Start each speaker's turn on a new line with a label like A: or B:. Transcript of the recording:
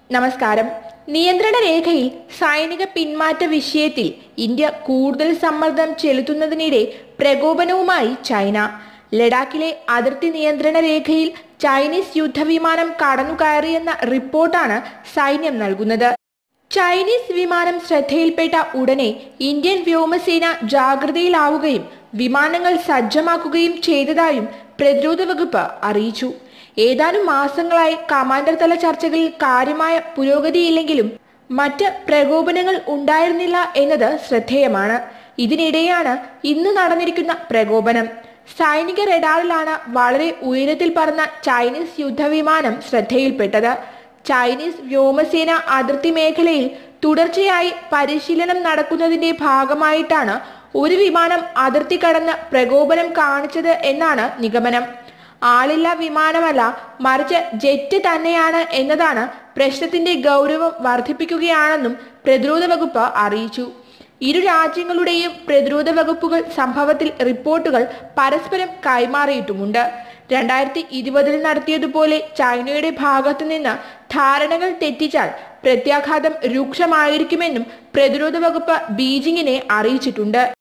A: നമസ്കാരം നിയന്ത്രണ രേഖയിൽ സൈനിക പിന്മാറ്റ വിഷയത്തിൽ ഇന്ത്യ കൂടുതൽ സമ്മർദ്ദം ചെലുത്തുന്നതിനിടെ പ്രകോപനവുമായി ചൈന ലഡാക്കിലെ അതിർത്തി നിയന്ത്രണ രേഖയിൽ ചൈനീസ് യുദ്ധവിമാനം കടന്നുകയറിയെന്ന റിപ്പോർട്ടാണ് സൈന്യം നൽകുന്നത് ചൈനീസ് വിമാനം ശ്രദ്ധയിൽപ്പെട്ട ഉടനെ ഇന്ത്യൻ വ്യോമസേന ജാഗ്രതയിലാവുകയും വിമാനങ്ങൾ സജ്ജമാക്കുകയും ചെയ്തതായും പ്രതിരോധ വകുപ്പ് അറിയിച്ചു ഏതാനും മാസങ്ങളായി കമാൻഡർ തല ചർച്ചകളിൽ കാര്യമായ പുരോഗതിയില്ലെങ്കിലും മറ്റ് പ്രകോപനങ്ങൾ ഉണ്ടായിരുന്നില്ല എന്നത് ശ്രദ്ധേയമാണ് ഇതിനിടെയാണ് ഇന്ന് നടന്നിരിക്കുന്ന പ്രകോപനം സൈനിക റഡാറിലാണ് വളരെ ഉയരത്തിൽ പറന്ന ചൈനീസ് യുദ്ധവിമാനം ശ്രദ്ധയിൽപ്പെട്ടത് ചൈനീസ് വ്യോമസേന അതിർത്തി മേഖലയിൽ തുടർച്ചയായി പരിശീലനം നടക്കുന്നതിന്റെ ഭാഗമായിട്ടാണ് ഒരു വിമാനം അതിർത്തി കടന്ന് പ്രകോപനം കാണിച്ചത് എന്നാണ് നിഗമനം ആളില്ല വിമാനമല്ല മറിച്ച് ജെറ്റ് തന്നെയാണ് എന്നതാണ് പ്രശ്നത്തിന്റെ ഗൗരവം വർദ്ധിപ്പിക്കുകയാണെന്നും പ്രതിരോധ വകുപ്പ് അറിയിച്ചു ഇരു രാജ്യങ്ങളുടെയും പ്രതിരോധ വകുപ്പുകൾ സംഭവത്തിൽ റിപ്പോർട്ടുകൾ പരസ്പരം കൈമാറിയിട്ടുമുണ്ട് രണ്ടായിരത്തി ഇരുപതിൽ നടത്തിയതുപോലെ ചൈനയുടെ ഭാഗത്തു നിന്ന് ധാരണകൾ തെറ്റിച്ചാൽ പ്രത്യാഘാതം രൂക്ഷമായിരിക്കുമെന്നും പ്രതിരോധ വകുപ്പ് ബീജിങ്ങിനെ അറിയിച്ചിട്ടുണ്ട്